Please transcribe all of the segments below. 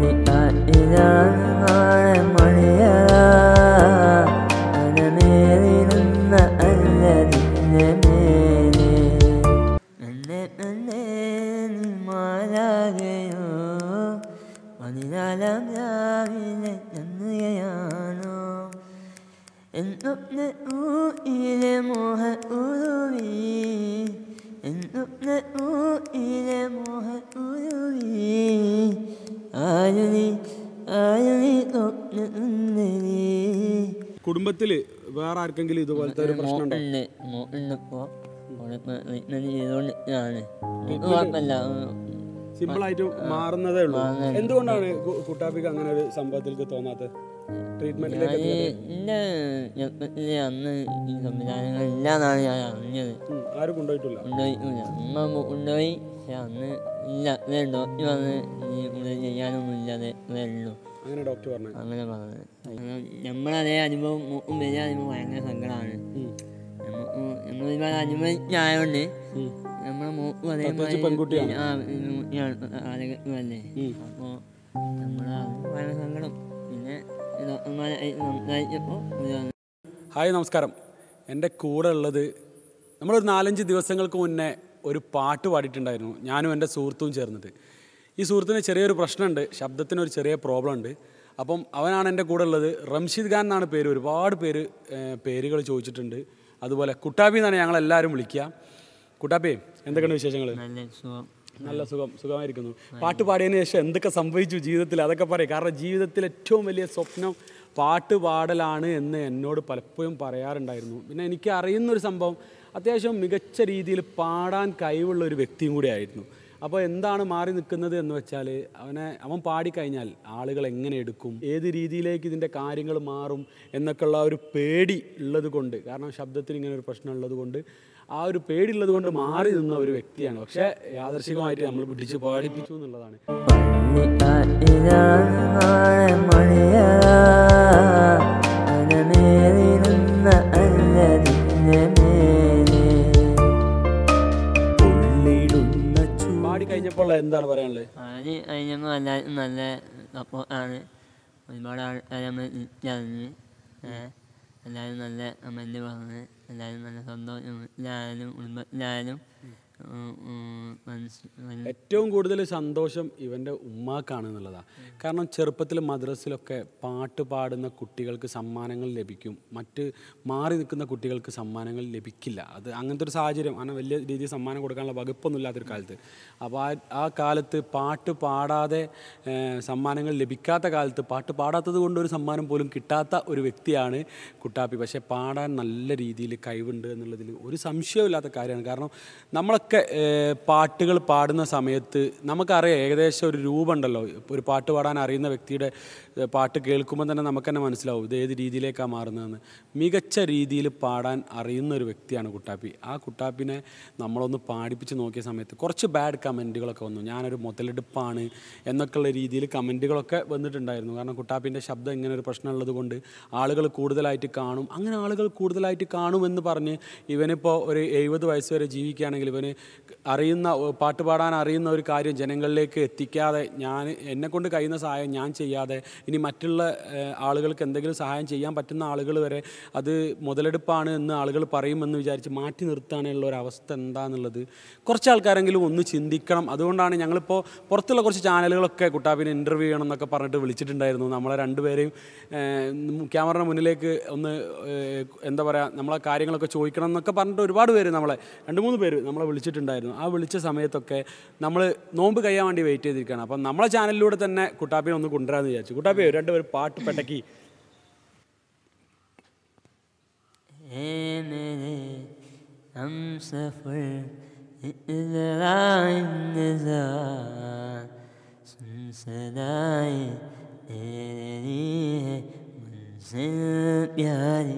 മണിയാണ് മണിയ അനമേറിരുന്ന അല്ലതിൻ്റെ മേലെ എന്നെ എന്നെ മാലാകയോ പതിനാലാം രാവിലെ ചന്ദ്രയാണോ എന്നൊന്ന് ഊയിലെ മോഹ ഉരുവി എന്നൊന്ന് ഊയിലെ മോഹ ഉരുവി ആരു നീ ആരു നീ തൊട്ടുന്നേ കുടുംബത്തിൽ വേറെ ആർക്കെങ്കിലും ഇതുപോലത്തെ ഒരു പ്രശ്നം ഉണ്ടോ മോട്ടുണ്ട് മോട്ടുണ്ടിപ്പോ ട്രീറ്റ്മെന്റ് ചെയ്തുകൊണ്ടിരിക്കുകയാണ് കുഴപ്പമില്ല സിമ്പിൾ ആയിട്ട് മാറുന്നതേ ഉള്ളൂ എന്തുകൊണ്ടാണ് കു- കുട്ടാപ്പിക്ക് അങ്ങനെ ഒരു സംഭവത്തിലേക്ക് തോന്നാത്തത് ട്രീറ്റ്മെന്റിലേക്ക് ഞാൻ എൻ്റെ ചെറുപ്പത്തില് അന്ന് ഈ സംവിധാനങ്ങളില്ലാന്നാണ് ഞാൻ അറിഞ്ഞത് ആരും കൊണ്ടുപോയിട്ടില്ല കൊണ്ടുപോയിട്ടില്ല ഉമ്മ കൊ- കൊണ്ടുപോയി പക്ഷെ അന്ന് ഇല്ല ഇതേ ഡോക്ടർ വന്ന് ഈ കൂടുതൽ ചെയ്യാനൊന്നും ഇല്ലാതെ ഇതേ ഉള്ളൂ അങ്ങനെ ഡോക്ടർ പറഞ്ഞു അങ്ങനെ പറഞ്ഞത് കാരണം നമ്മളതേ അനുഭവം മൂക്കും വലിയ അനുഭവം ഭയങ്കര സങ്കടമാണ് നമുക്ക് നമ്മൾ ഒരുപാട് അനുഭവിച്ചായതുകൊണ്ട് നമ്മളെ മൂക്കും അതേമാതിരി പെൺകുട്ടിയാണ്. ആ ആളുകളല്ലേ അപ്പോൾ നമ്മളെ ഭയങ്കര സങ്കടം പിന്നെ ഡോക്ടർമാരെ സംസാരിച്ചപ്പോൾ ഇതാണ് ഹായ് നമസ്കാരം എൻ്റെ കൂടെ ഉള്ളത് നമ്മളൊരു നാലഞ്ച് ദിവസങ്ങൾക്ക് മുന്നേ ഒരു പാട്ട് പാടിയിട്ടുണ്ടായിരുന്നു ഞാനും എൻ്റെ സുഹൃത്തും ചേർന്നിട്ട് ഈ സുഹൃത്തിന് ചെറിയൊരു പ്രശ്നമുണ്ട് ശബ്ദത്തിന് ഒരു ചെറിയ പ്രോബ്ലം ഉണ്ട് അപ്പം അവനാണ് എൻ്റെ കൂടെ ഉള്ളത് റംഷീദ് ഖാൻ എന്നാണ് പേര് ഒരുപാട് പേര് പേരുകൾ ചോദിച്ചിട്ടുണ്ട് അതുപോലെ കുട്ടാബി എന്നാണ് ഞങ്ങളെല്ലാവരും വിളിക്കുക കുട്ടാബി എന്തൊക്കെയാണ് വിശേഷങ്ങൾ നല്ല സുഖം നല്ല സുഖം സുഖമായിരിക്കുന്നു പാട്ട് പാടിയതിന് ശേഷം എന്തൊക്കെ സംഭവിച്ചു ജീവിതത്തിൽ അതൊക്കെ പറയും കാരണം ജീവിതത്തിൽ ഏറ്റവും വലിയ സ്വപ്നം പാട്ട് പാടലാണ് എന്ന് എന്നോട് പലപ്പോഴും പറയാറുണ്ടായിരുന്നു പിന്നെ എനിക്ക് അറിയുന്നൊരു സംഭവം അത്യാവശ്യം മികച്ച രീതിയിൽ പാടാൻ കഴിവുള്ള ഒരു വ്യക്തിയും കൂടി ആയിരുന്നു അപ്പോൾ എന്താണ് മാറി നിൽക്കുന്നത് എന്ന് വെച്ചാൽ അവനെ അവൻ പാടിക്കഴിഞ്ഞാൽ ആളുകൾ എങ്ങനെ എടുക്കും ഏത് രീതിയിലേക്ക് ഇതിൻ്റെ കാര്യങ്ങൾ മാറും എന്നൊക്കെയുള്ള ആ ഒരു പേടി ഉള്ളത് കൊണ്ട് കാരണം ശബ്ദത്തിന് ഇങ്ങനെ ഒരു പ്രശ്നം ഉള്ളത് കൊണ്ട് ആ ഒരു പേടിയുള്ളത് കൊണ്ട് മാറി നിന്ന ഒരു വ്യക്തിയാണ് പക്ഷേ യാദർശികമായിട്ട് നമ്മൾ പിടിച്ച് പാടിപ്പിച്ചു എന്നുള്ളതാണ് മണിയാണ് മണിയ അനമേറിരുന്ന അല്ലതിൻ്റെ മേലെ പാടി കഴിഞ്ഞപ്പോൾ എന്താണ് പറയാനുള്ളത് അത് കഴിഞ്ഞപ്പോൾ എല്ലാവർക്കും നല്ല സപ്പോർട്ടാണ് ഒരുപാട് ആൾക്കാർ നമ്മൾ തിരിച്ചറിഞ്ഞ് എല്ലാവരും നല്ല കമൻറ്റ് പറഞ്ഞ് എല്ലാവരും നല്ല സന്തോഷം വീട്ടിലായാലും കുടുംബത്തിലായാലും ഉം, ഉം, മനസ്സ് മനസ്സ് ഏറ്റവും കൂടുതൽ സന്തോഷം ഇവൻ്റെ ഉമ്മാക്കാണ് എന്നുള്ളതാണ് കാരണം ചെറുപ്പത്തിൽ മദ്രസിലൊക്കെ പാട്ട് പാടുന്ന കുട്ടികൾക്ക് സമ്മാനങ്ങൾ ലഭിക്കും മറ്റ് മാറി നിൽക്കുന്ന കുട്ടികൾക്ക് സമ്മാനങ്ങൾ ലഭിക്കില്ല അത് അങ്ങനത്തെ ഒരു സാഹചര്യം അങ്ങനെ വലിയ രീതിയിൽ സമ്മാനം കൊടുക്കാനുള്ള വകുപ്പൊന്നും ഇല്ലാത്തൊരു കാലത്ത് അപ്പോൾ ആ ആ കാലത്ത് പാട്ട് പാടാതെ ഏഹ്, സമ്മാനങ്ങൾ ലഭിക്കാത്ത കാലത്ത് പാട്ട് പാടാത്തത് കൊണ്ട് ഒരു സമ്മാനം പോലും കിട്ടാത്ത ഒരു വ്യക്തിയാണ് കുട്ടാപ്പി പക്ഷേ പാടാൻ നല്ല രീതിയിൽ കഴിവുണ്ട് എന്നുള്ളതിൽ ഒരു സംശയമില്ലാത്ത കാര്യമാണ് കാരണം നമ്മളൊക്കെ ഏഹ്, പാട്ടുകൾ പാടുന്ന സമയത്ത് നമുക്കറിയാം ഏകദേശം ഒരു രൂപമുണ്ടല്ലോ ഇപ്പോൾ ഒരു പാട്ട് പാടാൻ അറിയുന്ന വ്യക്തിയുടെ ഏഹ്, പാട്ട് കേൾക്കുമ്പോൾ തന്നെ നമുക്ക് തന്നെ മനസ്സിലാവും ഇത് ഏത് രീതിയിലേക്കാണ് മാറുന്നതെന്ന് മികച്ച രീതിയിൽ പാടാൻ അറിയുന്ന ഒരു വ്യക്തിയാണ് കുട്ടാപ്പി ആ കുട്ടാപ്പിനെ നമ്മളൊന്ന് പാടിപ്പിച്ച് നോക്കിയ സമയത്ത് കുറച്ച് ബാഡ് കമൻറ്റുകളൊക്കെ വന്നു ഞാനൊരു മുതലെടുപ്പാണ് എന്നൊക്കെയുള്ള രീതിയിൽ കമൻറ്റുകളൊക്കെ വന്നിട്ടുണ്ടായിരുന്നു കാരണം കുട്ടാപ്പിൻ്റെ ശബ്ദം ഇങ്ങനെ ഒരു പ്രശ്നമുള്ളത് കൊണ്ട് ആളുകൾ കൂടുതലായിട്ട് കാണും അങ്ങനെ ആളുകൾ കൂടുതലായിട്ട് കാണുമെന്ന് പറഞ്ഞ് ഇവനിപ്പോൾ ഒരു എഴുപത് വയസ്സ് വരെ ജീവിക്കുകയാണെങ്കിൽ ഇവന് അറിയുന്ന പാട്ട് പാടാൻ അറിയുന്ന ഒരു കാര്യം ജനങ്ങളിലേക്ക് എത്തിക്കാതെ ഞാൻ എന്നെ കൊണ്ട് കഴിയുന്ന സഹായം ഞാൻ ചെയ്യാതെ ഇനി മറ്റുള്ള ഏഹ്, ആളുകൾക്ക് എന്തെങ്കിലും സഹായം ചെയ്യാൻ പറ്റുന്ന ആളുകൾ വരെ അത് മുതലെടുപ്പാണ് എന്ന് ആളുകൾ പറയുമെന്ന് വിചാരിച്ച് മാറ്റി നിർത്താനുള്ള ഒരു അവസ്ഥ എന്താണെന്നുള്ളത് കുറച്ച് ആൾക്കാരെങ്കിലും ഒന്ന് ചിന്തിക്കണം അതുകൊണ്ടാണ് ഞങ്ങളിപ്പോൾ പുറത്തുള്ള കുറച്ച് ചാനലുകളൊക്കെ കുട്ടാപ്പിനെ ഇൻ്റർവ്യൂ ചെയ്യണം എന്നൊക്കെ പറഞ്ഞിട്ട് വിളിച്ചിട്ടുണ്ടായിരുന്നു നമ്മളെ രണ്ടുപേരെയും ക്യാമറയുടെ മുന്നിലേക്ക് ഒന്ന് ഏഹ്, എന്താ പറയുക നമ്മളെ കാര്യങ്ങളൊക്കെ ചോദിക്കണം എന്നൊക്കെ പറഞ്ഞിട്ട് ഒരുപാട് പേര് നമ്മളെ രണ്ട് മൂന്ന് പേര് നമ്മളെ വിളിച്ചിട്ടുണ്ടായിരുന്നു ആ വിളിച്ച സമയത്തൊക്കെ നമ്മൾ നോമ്പ് കഴിയാൻ വേണ്ടി വെയിറ്റ് ചെയ്തിരിക്കുകയാണ് അപ്പം നമ്മളെ ചാനലിലൂടെ തന്നെ കുട്ടാപ്പിനെ ഒന്ന് കൊണ്ടുവരാമെന്ന് വിചാരിച്ചു കുട്ടാപ്പി രണ്ടുപേരും പാട്ട് പെട്ടക്കി اے میرے ہم سفر ازرائے نظار سن صدائے تیری ہے منزل پیاری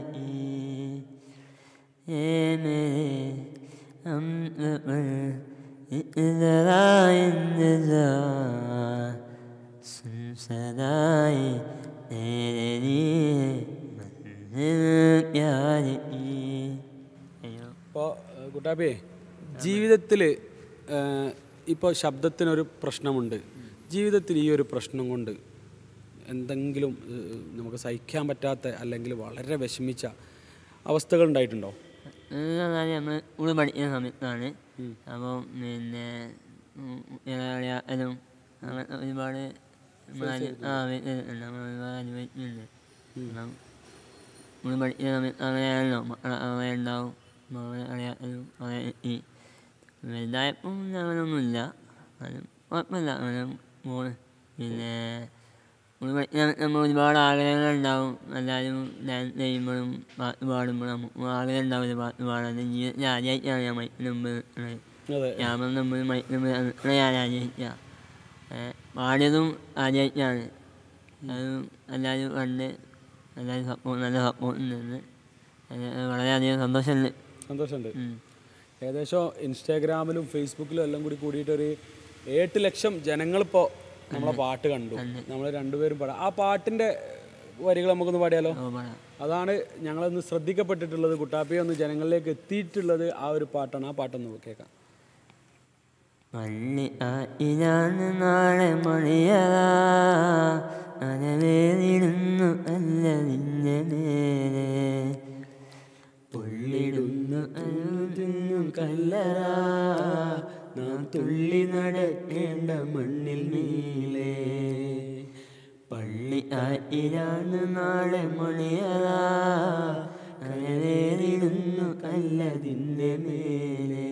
اے میرے ہم سفر ازرائے نظار سن صدائے تیری ہے منزل پیاری അയ്യോ ഇപ്പോൾ കുട്ടാപ്പിയെ ജീവിതത്തിൽ ഇപ്പോൾ ശബ്ദത്തിനൊരു പ്രശ്നമുണ്ട് ജീവിതത്തിൽ ഈ ഒരു പ്രശ്നം കൊണ്ട് എന്തെങ്കിലും ഏഹ്, നമുക്ക് സഹിക്കാൻ പറ്റാത്ത അല്ലെങ്കിൽ വളരെ വിഷമിച്ച അവസ്ഥകൾ ഉണ്ടായിട്ടുണ്ടോ എന്നാൽ നമ്മൾ സ്കൂൾ പഠിക്കുന്ന സമയത്താണ് അപ്പോൾ പിന്നെ ഇളയാലും അങ്ങനെ ഒരുപാട് നമ്മൾ അനു- ആ വരുന്നുണ്ട് നമ്മൾ ഒരുപാട് അനുഭവിക്കുന്നുണ്ട് കാരണം സ്കൂൾ പഠിക്കുന്ന സമയത്ത് അങ്ങനെയാണല്ലോ മക്കളെ അവരെ ഉണ്ടാവും മകളെ അറിയാനും അവരെ എത്തി വലുതായപ്പം അങ്ങനെയൊന്നുമില്ല അത് കുഴപ്പമില്ല അങ്ങനെ പോണ് പിന്നെ സ്കൂൾ പഠിക്കുന്ന നമ്മൾ ഒരുപാട് ആഗ്രഹങ്ങളുണ്ടാവും എല്ലാവരും ഡാൻസ് ചെയ്യുമ്പോഴും പാട്ട് പാടുമ്പോഴും നമുക്ക് ആഗ്രഹം ഉണ്ടാവില്ല പാട്ട് പാടാൻ ജീവിതത്തിൽ ആദ്യമായിട്ടാണ് ഞാൻ മൈക്കിന് മുമ്പ് നിൽക്കുന്നത് അതെ ക്യാമറ മുമ്പ് മൈക്കിന് മുമ്പ് നിൽക്കുന്നത് ഞാൻ ആദ്യമായിട്ടാണ് പാടിയതും ആദ്യമായിട്ടാണ് അത് എല്ലാവരും കണ്ട് എല്ലാവരും സപ്പോർട്ട് നല്ല സപ്പോർട്ട് നിന്ന് വളരെയധികം സന്തോഷമുണ്ട് സന്തോഷമുണ്ട് ഉം. ഏകദേശം ഇൻസ്റ്റാഗ്രാമിലും ഫേസ്ബുക്കിലും എല്ലാം കൂടി കൂടിയിട്ട് ഒരു എട്ട് ലക്ഷം ജനങ്ങളിപ്പോൾ നമ്മളെ പാട്ട് കണ്ടു നമ്മൾ രണ്ടുപേരും പാടാം ആ പാട്ടിൻ്റെ വരികൾ നമുക്കൊന്ന് പാടിയാലോ ഓ, പാടാം. അതാണ് ഞങ്ങളൊന്ന് ശ്രദ്ധിക്കപ്പെട്ടിട്ടുള്ളത് കുട്ടാപ്പിയെ ഒന്ന് ജനങ്ങളിലേക്ക് എത്തിയിട്ടുള്ളത് ആ ഒരു പാട്ടാണ് ആ പാട്ടൊന്ന് കേൾക്കാം പള്ളി ആയിലാണ് നാളെ മണിയതാ അനവേറിടുന്നു അല്ല നിന്നെ മേലെ പൊള്ളിടുന്നു അഴുതുന്നു കല്ലറാ നാം തുള്ളി നടക്കേണ്ട മണ്ണിൽ നീലേ പള്ളി ആയിലാണ് നാളെ മണിയതാ അനവേറിടുന്നു കല്ലതിൻ്റെ മേലെ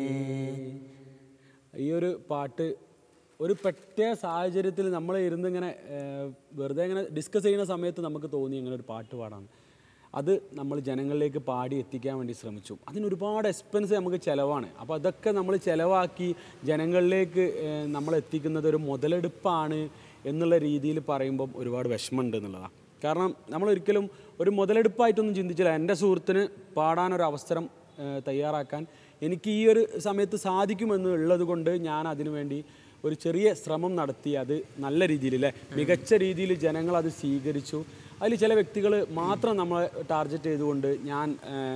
ഈ ഒരു പാട്ട് ഒരു പ്രത്യേക സാഹചര്യത്തിൽ നമ്മൾ ഇരുന്ന് ഇങ്ങനെ ഏഹ്, വെറുതെ ഇങ്ങനെ ഡിസ്കസ് ചെയ്യുന്ന സമയത്ത് നമുക്ക് തോന്നി ഇങ്ങനെ ഒരു പാട്ട് പാടാൻ അത് നമ്മൾ ജനങ്ങളിലേക്ക് പാടി എത്തിക്കാൻ വേണ്ടി ശ്രമിച്ചു അതിന് ഒരുപാട് എക്സ്പെൻസ് നമുക്ക് ചിലവാണ് അപ്പോൾ അതൊക്കെ നമ്മൾ ചിലവാക്കി ജനങ്ങളിലേക്ക് ഏഹ്, നമ്മൾ എത്തിക്കുന്നത് ഒരു മുതലെടുപ്പാണ് എന്നുള്ള രീതിയിൽ പറയുമ്പം ഒരുപാട് വിഷമമുണ്ട് എന്നുള്ളതാണ് കാരണം നമ്മൾ ഒരിക്കലും ഒരു മുതലെടുപ്പായിട്ടൊന്നും ചിന്തിച്ചില്ല എൻ്റെ സുഹൃത്തിന് പാടാനൊരു അവസരം ഏഹ്, തയ്യാറാക്കാൻ എനിക്ക് ഈ ഒരു സമയത്ത് സാധിക്കുമെന്ന് ഉള്ളത് കൊണ്ട് ഞാൻ അതിനു വേണ്ടി ഒരു ചെറിയ ശ്രമം നടത്തി അത് നല്ല രീതിയിൽ അല്ലേ മികച്ച രീതിയിൽ ജനങ്ങൾ അത് സ്വീകരിച്ചു അതിൽ ചില വ്യക്തികൾ മാത്രം നമ്മളെ ടാർഗറ്റ് ചെയ്തുകൊണ്ട് ഞാൻ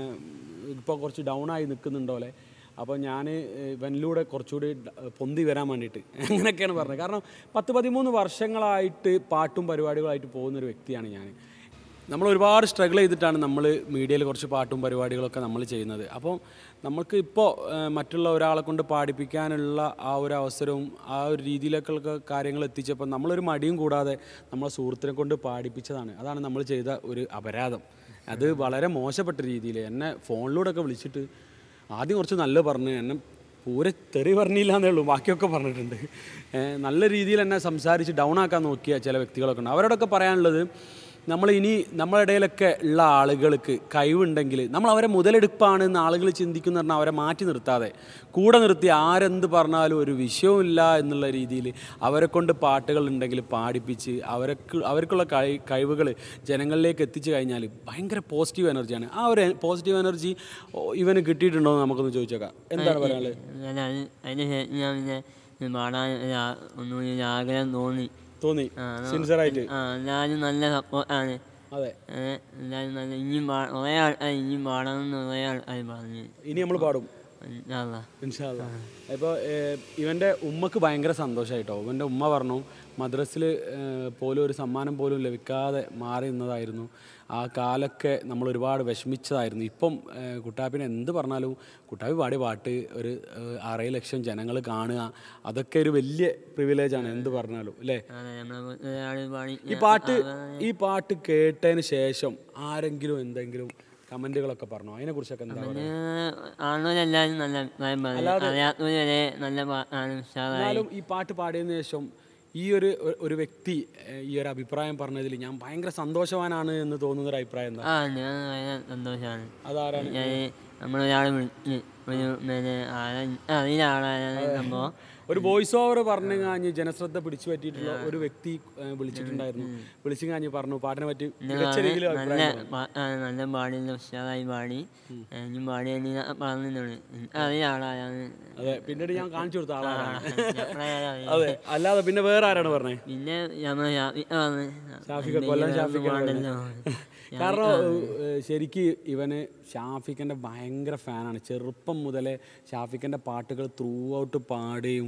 ഇപ്പോൾ കുറച്ച് ഡൗൺ ആയി നിൽക്കുന്നുണ്ടോ അല്ലേ അപ്പോൾ ഞാൻ ഇവനിലൂടെ കുറച്ചുകൂടി ഡ- പൊന്തി വരാൻ വേണ്ടിയിട്ട് അങ്ങനെയൊക്കെയാണ് പറഞ്ഞത് കാരണം പത്ത് പതിമൂന്ന് വർഷങ്ങളായിട്ട് പാട്ടും പരിപാടികളായിട്ട് പോകുന്നൊരു വ്യക്തിയാണ് ഞാൻ നമ്മൾ ഒരുപാട് സ്ട്രഗിൾ ചെയ്തിട്ടാണ് നമ്മൾ മീഡിയയിൽ കുറച്ച് പാട്ടും പരിപാടികളൊക്കെ നമ്മൾ ചെയ്യുന്നത് അപ്പോൾ നമുക്ക് ഇപ്പോൾ മറ്റുള്ള ഒരാളെ കൊണ്ട് പാടിപ്പിക്കാനുള്ള ആ ഒരു അവസരവും ആ ഒരു രീതിയിലേക്കുള്ള കാര്യങ്ങൾ എത്തിച്ചപ്പോൾ നമ്മളൊരു മടിയും കൂടാതെ നമ്മളെ സുഹൃത്തിനെ കൊണ്ട് പാടിപ്പിച്ചതാണ് അതാണ് നമ്മൾ ചെയ്ത ഒരു അപരാധം അത് വളരെ മോശപ്പെട്ട രീതിയിൽ എന്നെ ഫോണിലൂടെ ഒക്കെ വിളിച്ചിട്ട് ആദ്യം കുറച്ച് നല്ല പറഞ്ഞ് എന്നെ പൂരെ തെറി പറഞ്ഞില്ല എന്നേ ഉള്ളൂ ബാക്കിയൊക്കെ പറഞ്ഞിട്ടുണ്ട് ഏ, നല്ല രീതിയിൽ എന്നെ സംസാരിച്ച് ഡൗൺ ആക്കാൻ നോക്കിയ ചില വ്യക്തികളൊക്കെ ഉണ്ട് അവരോടൊക്കെ പറയാനുള്ളത് നമ്മൾ ഇനി നമ്മുടെ ഇടയിലൊക്കെ ഉള്ള ആളുകൾക്ക് കഴിവുണ്ടെങ്കിൽ നമ്മൾ അവരെ മുതലെടുപ്പാണ് എന്ന് ആളുകൾ ചിന്തിക്കുന്ന പറഞ്ഞാൽ അവരെ മാറ്റി നിർത്താതെ കൂടെ നിർത്തി ആരെന്ത് പറഞ്ഞാലും ഒരു വിഷയവുമില്ല എന്നുള്ള രീതിയിൽ അവരെ കൊണ്ട് പാട്ടുകൾ ഉണ്ടെങ്കിൽ പാടിപ്പിച്ച് അവർക്ക് അവർക്കുള്ള കഴി കഴിവുകൾ ജനങ്ങളിലേക്ക് എത്തിച്ചു കഴിഞ്ഞാൽ ഭയങ്കര പോസിറ്റീവ് എനർജിയാണ് ആ ഒരു പോസിറ്റീവ് എനർജി ഇവന് കിട്ടിയിട്ടുണ്ടോ എന്ന് നമുക്കൊന്ന് ചോദിച്ചേക്കാം എന്താണ് പറയാനുള്ളത് അല്ല അത് അതിന് ശേഷം ഞാൻ പിന്നെ ഇത് പാടാൻ ഒരു ആ- ഒന്നുകൂടി ഒരു ആഗ്രഹം തോന്നി തോന്നി ആ, അത് സിൻസിയറായിട്ട് ആ എല്ലാവരും നല്ല സപ്പോർട്ടാണ് അതെ എല്ലാവരും നല്ല ഇനിയും പാ കുറേ ആൾക്കാർ ഇനിയും പാടണം എന്ന് കുറേ ആൾക്കാർ പറഞ്ഞു ഇനി നമ്മൾ പാടും ഇൻഷാല്ലാ. ഇൻഷാല്ല ഇപ്പോൾ ഇവൻ്റെ ഉമ്മക്ക് ഭയങ്കര സന്തോഷമായിട്ടോ ഇവൻ്റെ ഉമ്മ പറഞ്ഞു മദ്രസിൽ പോലും ഒരു സമ്മാനം പോലും ലഭിക്കാതെ മാറി നിന്നതായിരുന്നു ആ കാലൊക്കെ നമ്മൾ ഒരുപാട് വിഷമിച്ചതായിരുന്നു ഇപ്പം ഏഹ്, കുട്ടാപ്പിനെ എന്ത് പറഞ്ഞാലും കുട്ടാപ്പി പാടിയ പാട്ട് ഒരു ഏഹ്, ആറേഴ് ലക്ഷം ജനങ്ങൾ കാണുക അതൊക്കെ ഒരു വലിയ പ്രിവിലേജാണ് എന്ത് പറഞ്ഞാലും അല്ലേ അതെ നമ്മളെ ഒരാൾ പാടി ഈ പാട്ട് ഈ പാട്ട് കേട്ടതിന് ശേഷം ആരെങ്കിലും എന്തെങ്കിലും കമൻറ്റുകളൊക്കെ പറഞ്ഞു അതിനെക്കുറിച്ചൊക്കെ എന്താ പറയുക ആണോരെല്ലാവരും നല്ല അഭിപ്രായം പറഞ്ഞു അറിയാത്തവർ വരെ നല്ല പാട്ടാണ് ഉഷാറായി എന്നാലും ഈ പാട്ട് പാടിയതിനു ശേഷം ഈ ഒരു ഒ- ഒരു വ്യക്തി ഏഹ്, ഈ ഒരു അഭിപ്രായം പറഞ്ഞതിൽ ഞാൻ ഭയങ്കര സന്തോഷവാനാണ് എന്ന് തോന്നുന്ന ഒരു അഭിപ്രായം എന്താ ആ ഞാൻ ഭയങ്കര സന്തോഷമാണ് അതാരാണ് ഞാൻ നമ്മളൊരാൾ വിളിച്ച് ഒരു പിന്നെ ആളെ അറിയില്ല ആളാണ് സംഭവം ഒരു വോയിസ് ഓവർ പറഞ്ഞു കാഞ്ഞ് ജനശ്രദ്ധ പിടിച്ചു പറ്റിയിട്ടുള്ള ഒരു വ്യക്തി ഏഹ്, വിളിച്ചിട്ടുണ്ടായിരുന്നു വിളിച്ചു കാഞ്ഞ് പറഞ്ഞു പാട്ടിനെ പറ്റി മികച്ച രീതിയിൽ നല്ല അഭിപ്രായം പറഞ്ഞു. പാട്ടാണ് നല്ല പാടി ഉഷാറായി പാടി ഇനി പാടി പറഞ്ഞിട്ടുണ്ട് അറിയാം ആളാണ് അതെ പിന്നീട് ഞാൻ കാണിച്ചു കൊടുത്ത ആളാണ് അറിയാം അതെ അല്ലാതെ പിന്നെ വേറെ ആരാണ് പറഞ്ഞത് പിന്നെ നമ്മൾ ഷാഫിക്കാണ് ഷാഫിക്ക കൊല്ലം ഷാഫിക്കാണ് കാരണം ഏഹ്, ശരിക്ക് ഇവന് ഷാഫിക്കൻ്റെ ഭയങ്കര ഫാനാണ് ചെറുപ്പം മുതലേ ഷാഫിക്കൻ്റെ പാട്ടുകൾ ത്രൂ ഔട്ട് പാടുകയും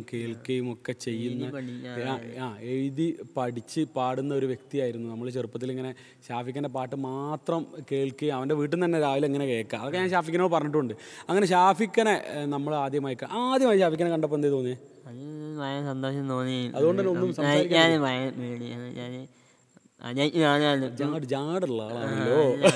കേൾക്കുകയും ഒക്കെ ചെയ്യുന്ന പഠിക്കാൻ ആ, ആ എഴുതി പഠിച്ച് പാടുന്ന ഒരു വ്യക്തിയായിരുന്നു നമ്മൾ ചെറുപ്പത്തിൽ ഇങ്ങനെ ഷാഫിഖിൻ്റെ പാട്ട് മാത്രം കേൾക്കുകയും അവൻ്റെ വീട്ടിൽ നിന്ന് തന്നെ രാവിലെ ഇങ്ങനെ കേൾക്കുക അതൊക്കെ ഞാൻ ഷാഫിഖിനോട് പറഞ്ഞിട്ടുണ്ട് അങ്ങനെ ഷാഫിഖിനെ നമ്മൾ ആദ്യമായി ക- ആദ്യമായി ഷാഫിഖിനെ കണ്ടപ്പോൾ എന്തേ തോന്നിയത് അത് ഭയങ്കര സന്തോഷം തോന്നി അതുകൊണ്ട് തന്നെ ഒന്നും ഞാൻ ഭയങ്കര പേടിയാണ് ഞാൻ അതായത് ഞാനാണ് ജാട് ജാടുള്ള ആളാണല്ലോ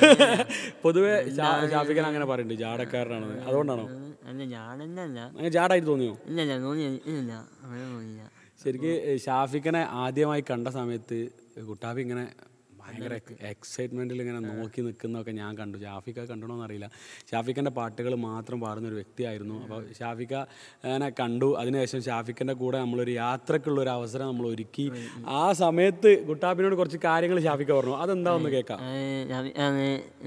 പൊതുവെ ഷാ- ഷാഫിഖിനെ അങ്ങനെ പറയുന്നുണ്ട് ജാടക്കാരനാണെന്ന് അതുകൊണ്ടാണോ അല്ല ഞാനെന്നല്ല അങ്ങനെ ജാടായിട്ട് തോന്നിയോ ഇല്ലല്ല തോന്നി ഇല്ല അങ്ങനെ തോന്നിയില്ല ശരിക്ക് ഷാഫിഖിനെ ആദ്യമായി കണ്ട സമയത്ത് കുട്ടാബി ഇങ്ങനെ ഭയങ്കര എക്സൈറ്റ്മെൻറ്റിൽ ഇങ്ങനെ നോക്കി നിൽക്കുന്നതൊക്കെ ഞാൻ കണ്ടു ഷാഫിക്ക കണ്ടണോന്ന് അറിയില്ല ഷാഫിഖിൻ്റെ പാട്ടുകൾ മാത്രം പാടുന്ന ഒരു വ്യക്തിയായിരുന്നു അപ്പോൾ ഷാഫിക്ക നെ കണ്ടു അതിനുശേഷം ഷാഫിഖിൻ്റെ കൂടെ നമ്മളൊരു യാത്രക്കുള്ള ഒരു അവസരം നമ്മൾ ഒരുക്കി ആ സമയത്ത് കുട്ടാബിനോട് കുറച്ച് കാര്യങ്ങൾ ഷാഫിക്ക പറഞ്ഞു അതെന്താ ഒന്ന് കേൾക്കാം അത് ആണ്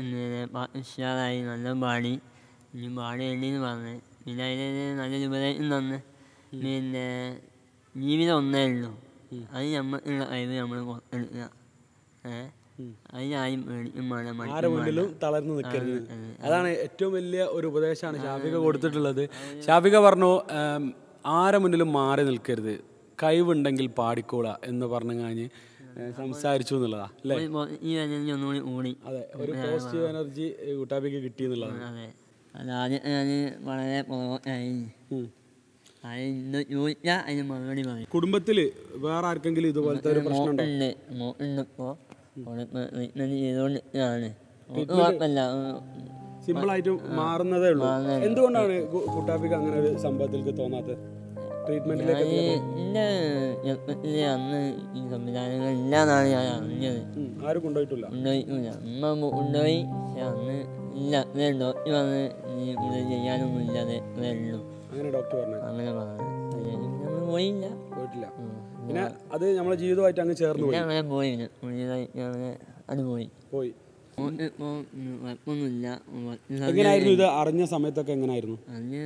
ഉഷാറായി നല്ല പാടി ഇനി പാടിയെന്ന് പറഞ്ഞ് പിന്നെ അതിന് നല്ലൊരു ഉപദേശം തന്ന് പിന്നെ ജീവിതം ഒന്നേ ഉള്ളൂ അത് നമ്മൾക്കുള്ള കഴിവ് നമ്മൾ കൊടുക്കുക ഏഹ് അതിനാരും പേടിക്കും വേണം ആരെ മുന്നിലും തളർന്നു നിൽക്കരുത് അതാണ് ഏറ്റവും വലിയ ഒരു ഉപദേശമാണ് ഷാഫിക കൊടുത്തിട്ടുള്ളത് ഷാഫിക പറഞ്ഞു ഉം, ആരെ മുന്നിലും മാറി നിൽക്കരുത് കഴിവുണ്ടെങ്കിൽ പാടിക്കോളാ എന്ന് പറഞ്ഞു കഴിഞ്ഞ് ഏഹ്, സംസാരിച്ചു എന്നുള്ളതാ അല്ലേ ഈ എനർജി ഒന്നുകൂടി കൂടി അതെ ഒരു പോസിറ്റീവ് എനർജി കുട്ടാബിക്ക് കിട്ടി എന്നുള്ളതാണ് അതെ അതാദ്യം ഞാൻ വളരെ പുറകോട്ടായി ഉം. അത് ഇന്ന് ചോദിച്ചാൽ അതിന് മറുപടി പറയും കുടുംബത്തിൽ വേറെ ആർക്കെങ്കിലും ഇതുപോലത്തെ ഒരു പ്രശ്നം ഉണ്ടോ ഉണ്ട് മോട്ടുണ്ട് ഇപ്പോൾ ട്രീറ്റ്മെൻറ്റ് ചെയ്തുകൊണ്ടിരിക്കുകയാണ് മോൾക്ക് കുഴപ്പമില്ല സിമ്പിളായിട്ട് മാറുന്നതേ ഉള്ളൂ എന്തുകൊണ്ടാണ് കു- കുട്ടാബിക്ക് അങ്ങനെ ഒരു സംഭവത്തിലേക്ക് തോന്നാത്തത് ട്രീറ്റ്മെന്റിലേക്ക് ഞാൻ എൻ്റെ ചെറുപ്പത്തിൽ അന്ന് ഈ സംവിധാനങ്ങൾ ഇല്ലാന്നാണ് ഞാൻ അറിഞ്ഞത് ഉം, ആരും കൊണ്ടുപോയിട്ടില്ല കൊണ്ടുപോയിട്ടില്ല അമ്മ മു- കൊണ്ടുപോയി പക്ഷെ അന്ന് ഇല്ല ഇതേ ഡോക്ടർ വന്ന് നീ ഇത് ചെയ്യാനൊന്നും ഇല്ലാതെ ഇതേ ഉള്ളൂ അങ്ങനെ ഡോക്ടർ പറഞ്ഞു അങ്ങനെ പറഞ്ഞു നമ്മൾ പോയില്ല പോയിട്ടില്ല ഉം. പിന്നെ അത് നമ്മളെ ജീവിതമായിട്ട് അങ്ങ് ചേർന്ന് പിന്നെ പോയി അങ്ങനെ പോയി പിന്നെ പുള്ളിയതായി അങ്ങനെ അത് പോയി പോയി ഇപ്പോൾ കുഴപ്പമൊന്നുമില്ല വർക്കിന് എങ്ങനെയായിരുന്നു ഇത് അറിഞ്ഞ സമയത്തൊക്കെ എങ്ങനെയായിരുന്നു അത്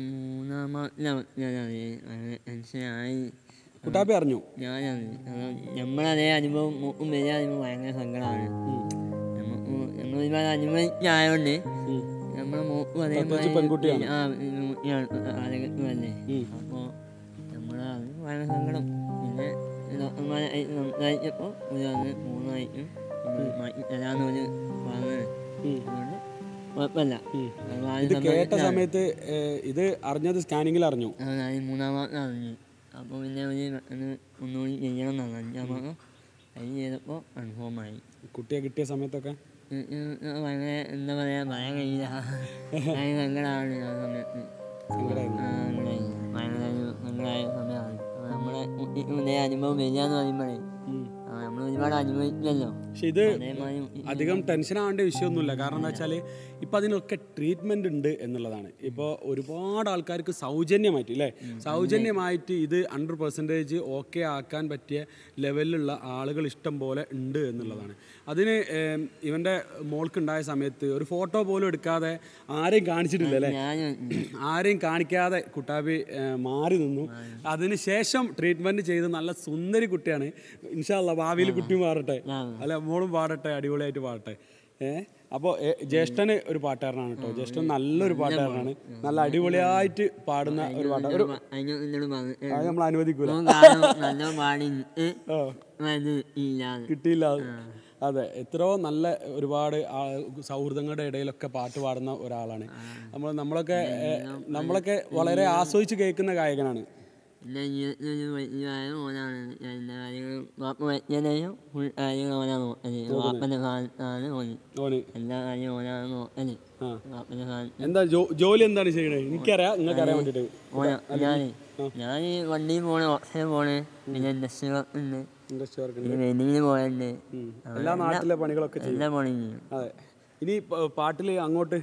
മൂന്നാമത്തെ അങ്ങനെ ടെൻഷനായി കുട്ടാപ്പി അറിഞ്ഞു ഞാനത് നമ്മളതേ അനുഭവം മൂക്കും വലിയ അനുഭവം ഭയങ്കര സങ്കടമാണ് നമുക്ക് നമ്മൾ ഒരുപാട് അനുഭവിച്ചായതുകൊണ്ട് നമ്മളെ മൂക്കും അതേമാതിരി പെൺകുട്ടിയാണ്. ആ ആരോഗ്യത്തുമല്ലേ ഉം. അപ്പോൾ നമ്മൾ അത് ഭയങ്കര സങ്കടം പിന്നെ ഡോക്ടർമാരെ സംസാരിച്ചപ്പോൾ ഒരു വന്ന് മൂന്നായിട്ടും നമ്മൾ മാറ്റി തരാമെന്ന് ഒരു പറഞ്ഞത് ഉം. അതുകൊണ്ട് കുഴപ്പമില്ല ഉം. നമ്മൾ ഇത് ആദ്യം കേട്ട സമയത്ത് ഏഹ്, ഇത് അറിഞ്ഞത് സ്കാനിങ്ങിൽ അറിഞ്ഞു ആ, ഞാൻ മൂന്നാം മാസം അറിഞ്ഞു അപ്പോൾ പിന്നെ ഒരു പെട്ടെന്ന് ഒന്നുകൂടി ചെയ്യണം എന്നാണ് അഞ്ചാം മാസം അത് ചെയ്തപ്പോൾ കൺഫേമായി കുട്ടിയെ കിട്ടിയ സമയത്തൊക്കെ ഉം, ഉം, ഉം, ഭയങ്കര എന്താ പറയുക പറയാൻ കഴിയില്ല ഭയങ്കര സങ്കടമാണ് ആ സമയത്ത് സങ്കടമായിരുന്നു ആ, സങ്കടമായി ഭയങ്കര ഒരു സങ്കടമായ സമയമാണ് അപ്പോൾ നമ്മളെ കുട്ടിക്ക് ഇതേ അനുഭവം വരിക എന്ന് പറയുമ്പോഴേ ഉം. നമ്മൾ ഒരുപാട് അനുഭവിച്ചല്ലോ പക്ഷെ ഇത് അതേമാതിരി അധികം ടെൻഷൻ ആവേണ്ട വിഷയമൊന്നുമില്ല കാരണം എന്താ വെച്ചാൽ ഇപ്പം അതിനൊക്കെ ട്രീറ്റ്മെൻറ്റ് ഉണ്ട് എന്നുള്ളതാണ് ഇപ്പോൾ ഒരുപാട് ആൾക്കാർക്ക് സൗജന്യമായിട്ട് അല്ലേ സൗജന്യമായിട്ട് ഇത് ഹൺഡ്രഡ് പെർസെൻറ്റേജ് ഓക്കെ ആക്കാൻ പറ്റിയ ലെവലിലുള്ള ആളുകൾ ഇഷ്ടം പോലെ ഉണ്ട് എന്നുള്ളതാണ് അതിന് ഏം, ഇവൻ്റെ മോൾക്കുണ്ടായ സമയത്ത് ഒരു ഫോട്ടോ പോലും എടുക്കാതെ ആരെയും കാണിച്ചിട്ടില്ല അല്ലേ ഞാൻ ആരെയും കാണിക്കാതെ കുട്ടാബി ഏഹ്, മാറി നിന്നു അതിന് ശേഷം ട്രീറ്റ്മെന്റ് ചെയ്ത് നല്ല സുന്ദരി കുട്ടിയാണ് ഇൻഷാല്ല ഭാവിയിൽ കുട്ടി മാറട്ടെ ആ. അല്ല മോളും പാടട്ടെ അടിപൊളിയായിട്ട് പാടട്ടെ ഏഹ് അപ്പോൾ ജ്യേഷ്ഠന് ഒരു പാട്ടുകാരനാണ് കേട്ടോ ജ്യേഷ്ഠൻ നല്ലൊരു പാട്ടുകാരനാണ് നല്ല അടിപൊളിയായിട്ട് പാടുന്ന ഒരു പാട്ട് ഒരു അതിന് എന്നോട് പറഞ്ഞു അത് നമ്മൾ അനുവദിക്കൂല നല്ല പാടി ആ, അത് ഇല്ലാതെ കിട്ടിയില്ല അതെ എത്രയോ നല്ല ഒരുപാട് ആ- സൗഹൃദങ്ങളുടെ ഇടയിലൊക്കെ പാട്ട് പാടുന്ന ഒരാളാണ് നമ്മൾ നമ്മളൊക്കെ ഏഹ്, നമ്മളൊക്കെ വളരെ ആസ്വദിച്ച് കേൾക്കുന്ന ഗായകനാണ് എൻ്റെ ജീവിതത്തിൽ ഒരു വലിയ മോനാണ് ഞാൻ എല്ലാ കാര്യങ്ങളും വാപ്പ വയ്ക്കാനെയും ഫുൾ കാര്യങ്ങൾ ഓനാണ് നോക്കല് വാപ്പൻ്റെ ഭാഗത്താണ് ഓന് ഓന് എല്ലാ കാര്യവും ഓനാണ് നോക്കല് ആ വാപ്പൻ്റെ ഭാഗത്ത് എന്താ ജോ- ജോലി എന്താണ് ചെയ്യണേ എനിക്കറിയാം നിങ്ങൾക്ക് അറിയാൻ വേണ്ടിട്ട് ഓന ഞാൻ ഞാൻ വണ്ടിയിൽ പോണ് ഓട്ടോയിൽ പോണ് പിന്നെ ഇൻഡസ്ട്രി വർക്ക് ഉണ്ട് ഇൻഡസ്ട്രി വർക്ക് പിന്നെ വെല്ലിങ്ങിന് പോയുണ്ട് എല്ലാ നാട്ടിലെ പണികളൊക്കെ ചെയ്യും എല്ലാ പണിയും ചെയ്യും അതെ ഇനി പ- പാട്ടില് അങ്ങോട്ട്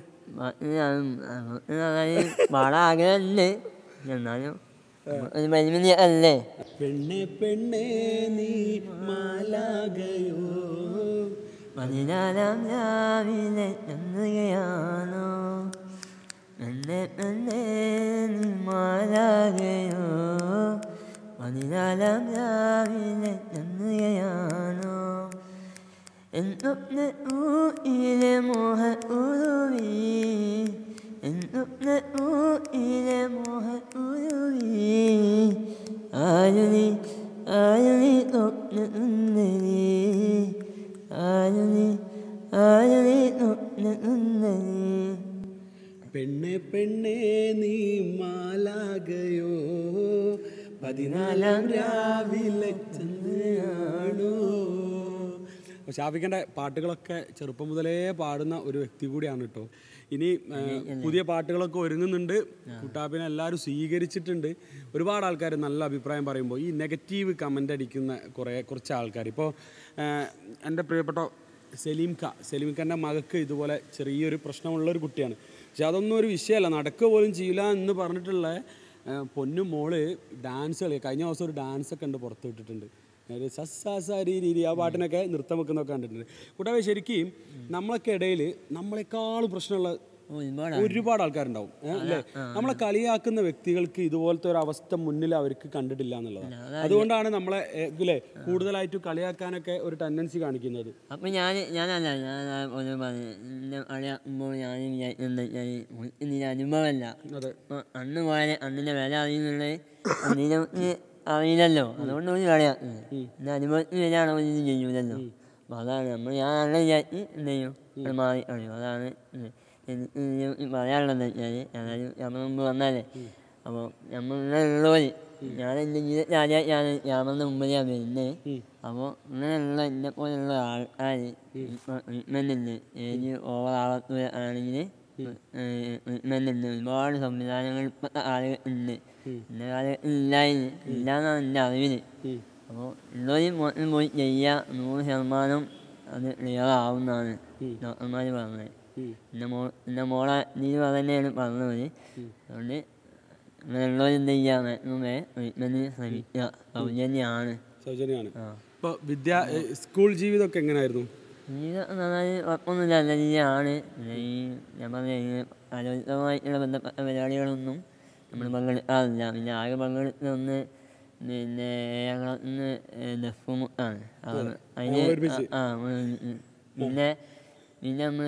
പാടാൻ ആഗ്രഹമുണ്ട് എന്നാലും ഒരു പരിമിതി അല്ലേ പെണ്ണെ പെണ്ണെ നീ മാലാകയോ പതിനാലാം രാവിലെ ചന്ദ്രികയാണോ എന്നെ എന്നെ നീ മാലാകയോ പതിനാലാം രാവിലെ ചന്ദ്രികയാണോ എന്നൊന്ന് ഊയിലെ മോഹ ഉരുവി എന്നൊന്ന് ഊയിലെ മോഹ ഉരുവി ആരു നീ ആരു നീ നുണയുന്നത് പെണ്ണെ പെണ്ണെ നീ മാലാകയോ പതിനാലാം രാവിലെ ചന്ദ്രയാണോ അപ്പോൾ ഷാഫിഖിൻ്റെ പാട്ടുകളൊക്കെ ചെറുപ്പം മുതലേ പാടുന്ന ഒരു വ്യക്തി കൂടിയാണ് കേട്ടോ ഇനി ആ, പുതിയ പാട്ടുകളൊക്കെ ഒരുങ്ങുന്നുണ്ട് കുട്ടാപ്പിനെ എല്ലാവരും സ്വീകരിച്ചിട്ടുണ്ട് ഒരുപാട് ആൾക്കാർ നല്ല അഭിപ്രായം പറയുമ്പോൾ ഈ നെഗറ്റീവ് കമൻ്റ് അടിക്കുന്ന കുറേ കുറച്ച് ആൾക്കാർ ഇപ്പോൾ എൻ്റെ പ്രിയപ്പെട്ട സലീം ഖ സലീം ഖാൻ്റെ മകൾക്ക് ഇതുപോലെ ചെറിയൊരു പ്രശ്നമുള്ള ഒരു കുട്ടിയാണ് പക്ഷെ അതൊന്നും ഒരു വിഷയമല്ല നടക്കുക പോലും ചെയ്യില്ല എന്ന് പറഞ്ഞിട്ടുള്ള ആ, പൊന്നു മോള് ഡാൻസ് കളി കഴിഞ്ഞ ദിവസം ഒരു ഡാൻസ് ഒക്കെ ഉണ്ട് പുറത്ത് വിട്ടിട്ടുണ്ട് ഒരു സസ്സാസാരി രീതി ആ പാട്ടിനൊക്കെ നൃത്തം വെക്കുന്നൊക്കെ കണ്ടിട്ടുണ്ട് കൂടാതെ ശരിക്കും നമ്മളൊക്കെ ഇടയിൽ നമ്മളെക്കാളും പ്രശ്നമുള്ള ഒരുപാട് ഒരുപാട് ആൾക്കാരുണ്ടാവും ഏ, അല്ലേ നമ്മളെ കളിയാക്കുന്ന വ്യക്തികൾക്ക് ഇതുപോലത്തെ ഒരു അവസ്ഥ മുന്നിൽ അവർക്ക് കണ്ടിട്ടില്ല എന്നുള്ളതാണ് അതുകൊണ്ടാണ് നമ്മളെ ഏ, ഇല്ലേ കൂടുതലായിട്ട് കളിയാക്കാനൊക്കെ ഒരു ടെൻഡൻസി കാണിക്കുന്നത് അപ്പം ഞാൻ ഞാനല്ല ഞാൻ ഒന്ന് പറഞ്ഞു എന്നെ അറിയാക്കുമ്പോൾ ഞാൻ വിചാരിക്കുന്നത് ഞാൻ ഇതിൻ്റെ അനുഭവമല്ല അതെ അപ്പൊ അന്ന് പോയാൽ അന്നിൻ്റെ വില അറിയുന്നുള്ളത് അന്നിനെ അറിയില്ലല്ലോ അതുകൊണ്ട് ഒരു കളിയാക്കുന്നത് എൻ്റെ അനുഭവത്തിന് വിലയാണോ ഇത് ചെയ്യൂലല്ലോ അപ്പോൾ അതാണ് നമ്മൾ ഞാൻ നല്ല വിചാരിച്ച് എന്ത് ചെയ്യും അത് മാറി അറിയും അതാണ് ഇത്. എനിക്ക് ഇനി പറയാനുള്ളത് വെച്ചാൽ അതായത് നമ്മൾ മുമ്പ് വന്നാലേ അപ്പോൾ നമ്മളുള്ളവർ ഞാൻ എൻ്റെ ജീവിതത്തിൽ ആദ്യമായി ഞാൻ രാമൻ്റെ മുമ്പിലാണ് വരുന്നത് അപ്പോൾ ഇങ്ങനെയുള്ള എന്നെ പോലുള്ള ആൾക്കാർ ഇപ്പോൾ ട്രീറ്റ്മെൻറ്റുണ്ട് ഏജ് ഓവർ ആവത്തൂര ആണെങ്കിൽ ട്രീറ്റ്മെൻറ്റുണ്ട് ഒരുപാട് സംവിധാനങ്ങൾ ഇപ്പോഴത്തെ ആളുകൾ ഉണ്ട് എൻ്റെ കാലത്ത് ഇല്ലായിരുന്നു ഇല്ലാന്നാണ് എൻ്റെ അറിവിൽ അപ്പോൾ ഉള്ളവർ മുകളിൽ പോയി ചെയ്യുക നൂറ് ശതമാനം അത് ക്ലിയർ ആവുന്നതാണ് ഡോക്ടർമാർ പറഞ്ഞത് എൻ്റെ മോ എൻ്റെ മോളെ നീ തന്നെയാണ് പറഞ്ഞത് അതുകൊണ്ട് അങ്ങനെയുള്ളവർ എന്ത് ചെയ്യുക മാക്സിമം ട്രീറ്റ്മെൻറ്റിന് ശ്രമിക്കുക സൗജന്യമാണ് സൗജന്യമാണ് ആ ഇപ്പോൾ വിദ്യാ ഏ, സ്കൂൾ ജീവിതമൊക്കെ എങ്ങനെയായിരുന്നു ജീവിതം എന്ന് പറഞ്ഞാൽ കുഴപ്പമൊന്നുമില്ല നല്ല രീതിയാണ് പിന്നെ ഈ ഞാൻ പറഞ്ഞ ഈ ആരോഗ്യപരമായിട്ടുള്ള ബന്ധപ്പെട്ട പരിപാടികളൊന്നും നമ്മൾ പങ്കെടുക്കാറില്ല പിന്നെ ആകെ പങ്കെടുക്കുന്ന പിന്നെ ഞങ്ങളന്ന് ദഫും ആണ് അത് അതിന് ഒരുമിച്ച്. ആ നമ്മള് ഒരുമിച്ച്. പിന്നെ പിന്നെ നമ്മൾ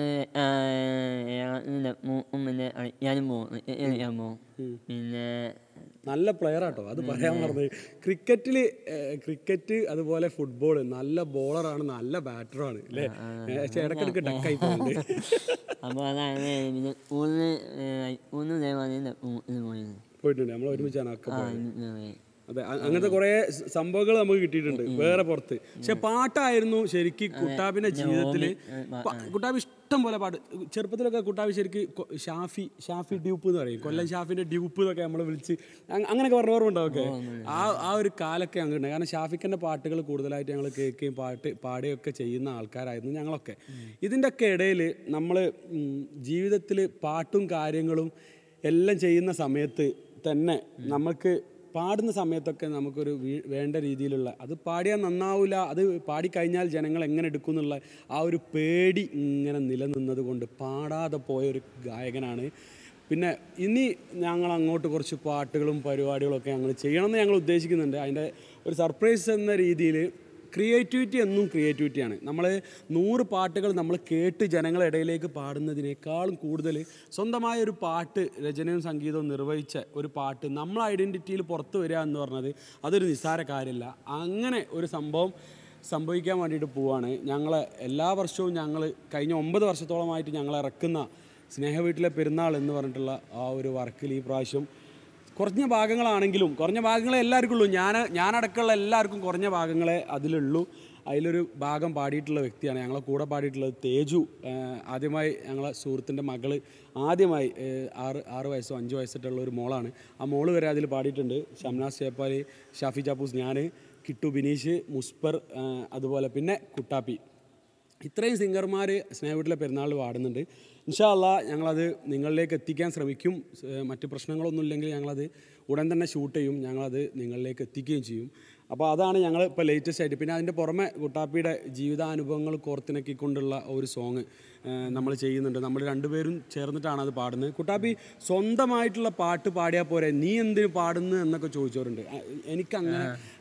ദഫും പിന്നെ കളിക്കാനും പോകും ക്രിക്കറ്റ് കളിക്കാൻ പോകും പിന്നെ നല്ല പ്ലെയർ ആട്ടോ അത് പറയാൻ പറഞ്ഞത് ക്രിക്കറ്റിൽ ക്രിക്കറ്റ് അതുപോലെ ഫുട്ബോൾ നല്ല ബോളറാണ് നല്ല ബാറ്ററാണ് അല്ലേ പക്ഷേ ഇടയ്ക്കിടയ്ക്ക് ഡക്കായി പോകുന്നുണ്ട് അപ്പോൾ അതാണ് പിന്നെ സ്കൂളിൽ സ്കൂളിൽ ഇതേമാതിരി ദഫും പോയിരുന്നു പോയിട്ടുണ്ട് നമ്മൾ ഒരുമിച്ചാണ് ഒക്കെ ആ പോയത് ഇങ്ങനെ അതെ അ- അങ്ങനത്തെ കുറേ സംഭവങ്ങൾ നമുക്ക് കിട്ടിയിട്ടുണ്ട് വേറെ പുറത്ത് പക്ഷെ പാട്ടായിരുന്നു ശരിക്കും കുട്ടാബിന്റെ ജീവിതത്തിൽ കുട്ടാബി ഇഷ്ടം പോലെ പാട്ട് ചെറുപ്പത്തിലൊക്കെ കുട്ടാബി ശരിക്ക് കൊ- ഷാഫി ഷാഫി ഡ്യൂപ്പ് എന്ന് പറയും കൊല്ലം ഷാഫിന്റെ ഡ്യൂപ്പ് എന്നൊക്കെ നമ്മൾ വിളിച്ച് അങ് അങ്ങനെയൊക്കെ പറഞ്ഞ ഓർമ്മ ഉണ്ടാവും ഒക്കെ ആ ആ ഒരു കാലൊക്കെ അങ്ങനെ ഉണ്ട് കാരണം ഷാഫിക്കൻ്റെ പാട്ടുകൾ കൂടുതലായിട്ട് ഞങ്ങൾ കേൾക്കുകയും പാട്ട് പാടുകയൊക്കെ ചെയ്യുന്ന ആൾക്കാരായിരുന്നു ഞങ്ങളൊക്കെ ഇതിൻ്റെ ഒക്കെ ഇടയിൽ നമ്മൾ ജീവിതത്തിൽ പാട്ടും കാര്യങ്ങളും എല്ലാം ചെയ്യുന്ന സമയത്ത് തന്നെ നമുക്ക് പാടുന്ന സമയത്തൊക്കെ നമുക്കൊരു വീ- വേണ്ട രീതിയിലുള്ള അത് പാടിയാൽ നന്നാവില്ല അത് പാടിക്കഴിഞ്ഞാൽ ജനങ്ങൾ എങ്ങനെ എടുക്കും എന്നുള്ള ആ ഒരു പേടി ഇങ്ങനെ നിലനിന്നത് കൊണ്ട് പാടാതെ പോയ ഒരു ഗായകനാണ് പിന്നെ ഇനി ഞങ്ങൾ അങ്ങോട്ട് കുറച്ച് പാട്ടുകളും പരിപാടികളും ഒക്കെ ഞങ്ങൾ ചെയ്യണമെന്ന് ഞങ്ങൾ ഉദ്ദേശിക്കുന്നുണ്ട് അതിൻ്റെ ഒരു സർപ്രൈസ് എന്ന രീതിയിൽ ക്രിയേറ്റിവിറ്റി എന്നും ക്രിയേറ്റിവിറ്റിയാണ് നമ്മൾ നൂറ് പാട്ടുകൾ നമ്മൾ കേട്ട് ജനങ്ങളുടെ ഇടയിലേക്ക് പാടുന്നതിനേക്കാളും കൂടുതൽ സ്വന്തമായ ഒരു പാട്ട് രചനയും സംഗീതവും നിർവഹിച്ച ഒരു പാട്ട് നമ്മളെ ഐഡൻറ്റിറ്റിയിൽ പുറത്തു വരിക എന്ന് പറഞ്ഞത് അതൊരു നിസ്സാര കാര്യമല്ല അങ്ങനെ ഒരു സംഭവം സംഭവിക്കാൻ വേണ്ടിയിട്ട് പോവാണ് ഞങ്ങൾ എല്ലാ വർഷവും ഞങ്ങൾ കഴിഞ്ഞ ഒമ്പത് വർഷത്തോളമായിട്ട് ഞങ്ങൾ ഇറക്കുന്ന സ്നേഹ വീട്ടിലെ പെരുന്നാൾ എന്ന് പറഞ്ഞിട്ടുള്ള ആ ഒരു വർക്കിൽ ഈ പ്രാവശ്യം കുറഞ്ഞ ഭാഗങ്ങളാണെങ്കിലും കുറഞ്ഞ ഭാഗങ്ങളെ എല്ലാവർക്കും ഉള്ളൂ ഞാൻ ഞാനടക്കമുള്ള എല്ലാവർക്കും കുറഞ്ഞ ഭാഗങ്ങളെ അതിലുള്ളൂ അതിലൊരു ഭാഗം പാടിയിട്ടുള്ള വ്യക്തിയാണ് ഞങ്ങളെ കൂടെ പാടിയിട്ടുള്ളത് തേജു ആഹ് ആദ്യമായി ഞങ്ങളെ സുഹൃത്തിൻ്റെ മകള് ആദ്യമായി ആഹ് ആറ് ആറ് വയസ്സോ അഞ്ച് വയസ്സിട്ടുള്ള ഒരു മോളാണ് ആ മോള് വരെ അതിൽ പാടിയിട്ടുണ്ട് ഷംനാസ് ചേപ്പാലി ഷാഫി ചാപ്പൂസ് ഞാൻ കിട്ടു ബിനീഷ് മുസ്പർ ആഹ് അതുപോലെ പിന്നെ കുട്ടാപ്പി ഇത്രയും സിംഗർമാർ സ്നേഹവീട്ടിലെ പെരുന്നാളിൽ പാടുന്നുണ്ട് ഇൻഷാല്ല ഞങ്ങളത് നിങ്ങളിലേക്ക് എത്തിക്കാൻ ശ്രമിക്കും സ് മറ്റ് പ്രശ്നങ്ങളൊന്നും ഇല്ലെങ്കിൽ ഞങ്ങളത് ഉടൻ തന്നെ ഷൂട്ട് ചെയ്യും ഞങ്ങളത് നിങ്ങളിലേക്ക് എത്തിക്കുകയും ചെയ്യും അപ്പോൾ അതാണ് ഞങ്ങൾ ഇപ്പോൾ ലേറ്റസ്റ്റ് ആയിട്ട് പിന്നെ അതിൻ്റെ പുറമെ കുട്ടാപ്പിയുടെ ജീവിതാനുഭവങ്ങൾ കോർത്തിണക്കിക്കൊണ്ടുള്ള ഒരു സോങ് നമ്മൾ ചെയ്യുന്നുണ്ട് നമ്മൾ രണ്ടുപേരും ചേർന്നിട്ടാണ് അത് പാടുന്നത് കുട്ടാപ്പി സ്വന്തമായിട്ടുള്ള പാട്ട് പാടിയാൽ പോരെ നീ എന്തിനു പാടുന്നു എന്നൊക്കെ ചോദിച്ചവരുണ്ട് അ- എനിക്കങ്ങനെ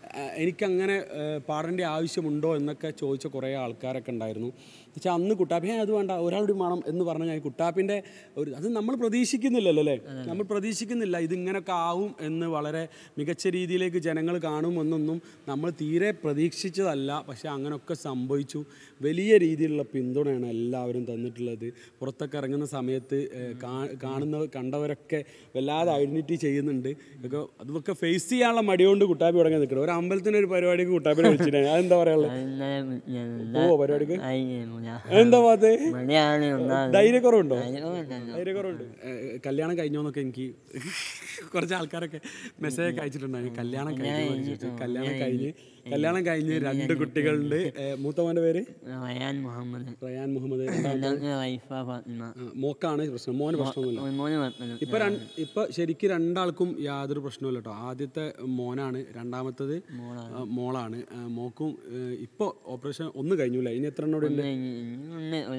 ആ, എനിക്കങ്ങനെ ആ, പാടേണ്ട ആവശ്യമുണ്ടോ എന്നൊക്കെ ചോദിച്ച കുറേ ആൾക്കാരൊക്കെ ഉണ്ടായിരുന്നു പക്ഷേ അന്ന് കുട്ടാപ്പി "ഏ, അത് വേണ്ട ഒരാളുടെ വേണം എന്ന് പറഞ്ഞു കഴിഞ്ഞാൽ കുട്ടാപ്പിൻ്റെ ഒരു അത് നമ്മൾ പ്രതീക്ഷിക്കുന്നില്ലല്ലോ അല്ലേ നമ്മൾ പ്രതീക്ഷിക്കുന്നില്ല ഇതിങ്ങനൊക്കെ ആവും എന്ന് വളരെ മികച്ച രീതിയിലേക്ക് ജനങ്ങൾ കാണുമെന്നൊന്നും നമ്മൾ തീരെ പ്രതീക്ഷിച്ചതല്ല പക്ഷേ അങ്ങനെയൊക്കെ സംഭവിച്ചു വലിയ രീതിയിലുള്ള പിന്തുണയാണ് എല്ലാവരും തന്നിട്ടുള്ളത് പുറത്തൊക്കെ ഇറങ്ങുന്ന സമയത്ത് ഏഹ്, കാ- കാണുന്ന കണ്ടവരൊക്കെ വല്ലാതെ ഐഡൻറ്റിറ്റി ചെയ്യുന്നുണ്ട് ഇതൊക്കെ അതൊക്കെ ഫേസ് ചെയ്യാനുള്ള മടികൊണ്ട് കുട്ടാപ്പി തുടങ്ങി നിൽക്കണം ഒരു അമ്പലത്തിന് ഒരു പരിപാടിക്ക് കുട്ടാപ്പിനെ വിളിച്ചിട്ടുണ്ട് അതെന്താ പറയാനുള്ളത് ഇന്നലെ പോവോ പരിപാടിക്ക് ആയിരുന്നു എന്താ ഭാഗത്ത് മഴയാണ് ഒന്നാമത് ധൈര്യക്കുറവുണ്ടോ അതിനുകൊണ്ടല്ലോ ധൈര്യക്കുറവുണ്ട് ഏഹ്, കല്യാണം കഴിഞ്ഞോന്നൊക്കെ എനിക്ക് കുറച്ച് ആൾക്കാരൊക്കെ മെസ്സേജ് ഒക്കെ അയച്ചിട്ടുണ്ടായിരുന്നു കല്യാണം കഴിഞ്ഞോ എന്ന് ചോദിച്ചിട്ട്. കല്യാണം കഴിഞ്ഞ് കല്യാണം കഴിഞ്ഞ് രണ്ട് കുട്ടികളുണ്ട് ഏഹ്, മൂത്തവൻ്റെ പേര് റയാൻ മുഹമ്മദ് റയാൻ മുഹമ്മദ് രണ്ടാമത്തെ വൈഫ ഫാത്തിമ ആ, മോക്കാണ് പ്രശ്നം മോന് പ്രശ്നമൊന്നുമില്ല ഒരു മോന് കുഴപ്പമില്ല ഇപ്പൊ രണ്ട് ഇപ്പൊ ശരിക്കും രണ്ടാൾക്കും യാതൊരു പ്രശ്നവുമില്ല കേട്ടോ ആദ്യത്തെ മോനാണ് രണ്ടാമത്തത് ആ, മോളാണ് ആ, മോക്കും ഏഹ്, ഇപ്പൊ ഓപ്പറേഷൻ ഒന്ന് കഴിഞ്ഞില്ല ഇനി എത്ര എണ്ണം കൂടി ഉണ്ട് ഉണ്ട് ഒരു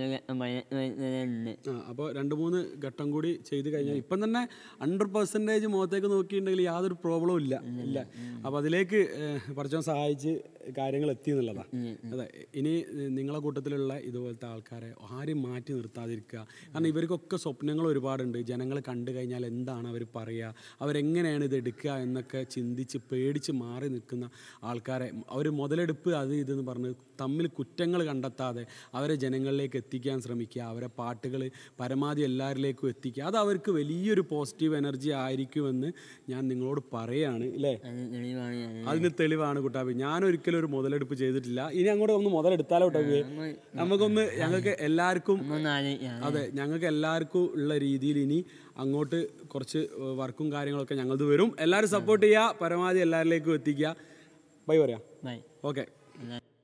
ഉണ്ട് ആ അപ്പോൾ രണ്ട് മൂന്ന് ഘട്ടം കൂടി ചെയ്ത് കഴിഞ്ഞാൽ ഇപ്പം തന്നെ ഹൺഡ്രഡ് പെർസെൻറ്റേജ് മുഖത്തേക്ക് നോക്കിയിട്ടുണ്ടെങ്കിൽ യാതൊരു പ്രോബ്ലവും ഇല്ല ഇല്ല അപ്പോൾ അതിലേക്ക് പഠിച്ചവൻ സഹായിച്ച് കാര്യങ്ങൾ എത്തി എന്നുള്ളതാണ് അതെ ഇനി ഏഹ്, നിങ്ങളെ കൂട്ടത്തിലുള്ള ഇതുപോലത്തെ ആൾക്കാരെ ആരും മാറ്റി നിർത്താതിരിക്കുക കാരണം ഇവർക്കൊക്കെ സ്വപ്നങ്ങൾ ഒരുപാടുണ്ട് ജനങ്ങൾ കണ്ടു കഴിഞ്ഞാൽ എന്താണ് അവർ പറയുക അവരെങ്ങനെയാണ് ഇത് എടുക്കുക എന്നൊക്കെ ചിന്തിച്ച് പേടിച്ച് മാറി നിൽക്കുന്ന ആൾക്കാരെ അവർ മുതലെടുപ്പ് അത് ഇതെന്ന് പറഞ്ഞ് തമ്മിൽ കുറ്റങ്ങൾ കണ്ടെത്താതെ അവരെ ജനങ്ങളിലേക്ക് എത്തിക്കാൻ ശ്രമിക്കുക അവരെ പാട്ടുകൾ പരമാവധി എല്ലാവരിലേക്കും എത്തിക്കുക അത് അവർക്ക് വലിയൊരു പോസിറ്റീവ് എനർജി ആയിരിക്കുമെന്ന് ഞാൻ നിങ്ങളോട് പറയുകയാണ് അല്ലേ അത് തെളിവാണ് ഞാൻ അതിന് തെളിവാണ് കുട്ടാപ്പി ഞാൻ ഒരിക്കലും ഒരു മുതലെടുപ്പ് ചെയ്തിട്ടില്ല ഇനി അങ്ങോട്ട് ഒന്ന് മുതലെടുത്താലോ കുട്ടാപ്പി നമുക്കൊന്ന് ഞങ്ങൾക്ക് എല്ലാവർക്കും ഒന്ന് ആലോചിക്കാം അതെ ഞങ്ങൾക്ക് എല്ലാവർക്കും ഉള്ള രീതിയിൽ ഇനി അങ്ങോട്ട് കുറച്ച് വർക്കും കാര്യങ്ങളൊക്കെ ഞങ്ങളത് വരും എല്ലാവരും സപ്പോർട്ട് ചെയ്യുക പരമാവധി എല്ലാവരിലേക്കും എത്തിക്കുക ബൈ പറയാം ബൈ ഓക്കെ എല്ലാവരും